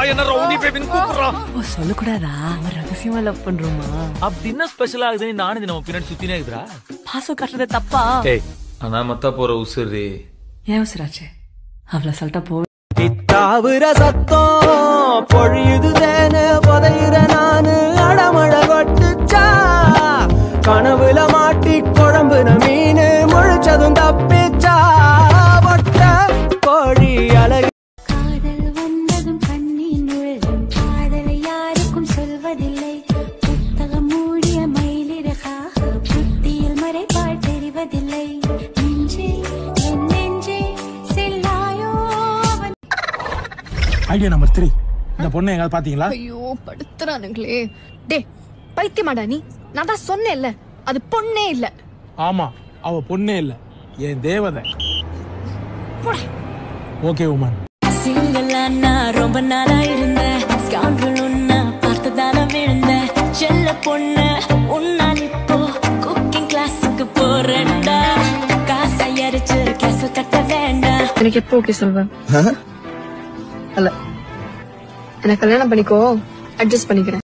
என்ன ரவுடி பேபின்னு கூப்பிடுறான் ஓ சொல்லக்கூடாதா அவன் ரகசியமா லவ் பண்றோமா அப்படி என்ன ஸ்பெஷல் ஆகுதுன்னு நானும் நம்ம பின்னாடி சுத்தினே இருக்குறா பாசம் காட்டுறது தப்பா ஏய் அனாமத்தா போற உசுரு ஏன் உசுராச்சு அவ்வளவு சொல்லிட்டா போ தாவுற சத்தம் பொழியுது தேனு புதையுற நானு அடமழ கொட்டுச்சா கனவுல மாட்டி குழம்புன மீனு முழிச்சதும் தப்பிச்சா ஒட்ட கோழி அழகு காதல் வந்ததும் கண்ணின் நுழையும் காதலை யாருக்கும் சொல்வதில்லை புத்தகம் மூடிய மயிலிறகாக புத்தியில் மறைப்பால் தெரிவதில்லை நெஞ்சே என் நெஞ்சே செல்லாயோ அவன் ஐடியா நம்பர் த்ரீ இந்த பொண்ணை எங்காவது பாத்தீங்களா ஐயோ படுத்துறானுங்களே டே பைத்தியமாடா நீ நான் தான் சொன்னேன்ல அது பொண்ணே இல்ல ஆமா அவ பொண்ணே இல்ல என் தேவதை ஓகே உமன் சிங்கிளா நான் ரொம்ப நாளா இருந்தேன் ஸ்கவுண்டல் உன்ன பார்த்ததால விழுந்தேன் செல்ல பொண்ணு உன்னால் இப்போ குக்கிங் கிளாஸுக்கு போறேன்டா காசை அரிச்சு கேச கட்ட வேண்டாம் எனக்கு எப்போ ஓகே சொல்வேன் அல்ல என்ன கல்யாணம் பண்ணிக்கோ அட்ஜஸ்ட் பண்ணிக்கிறேன்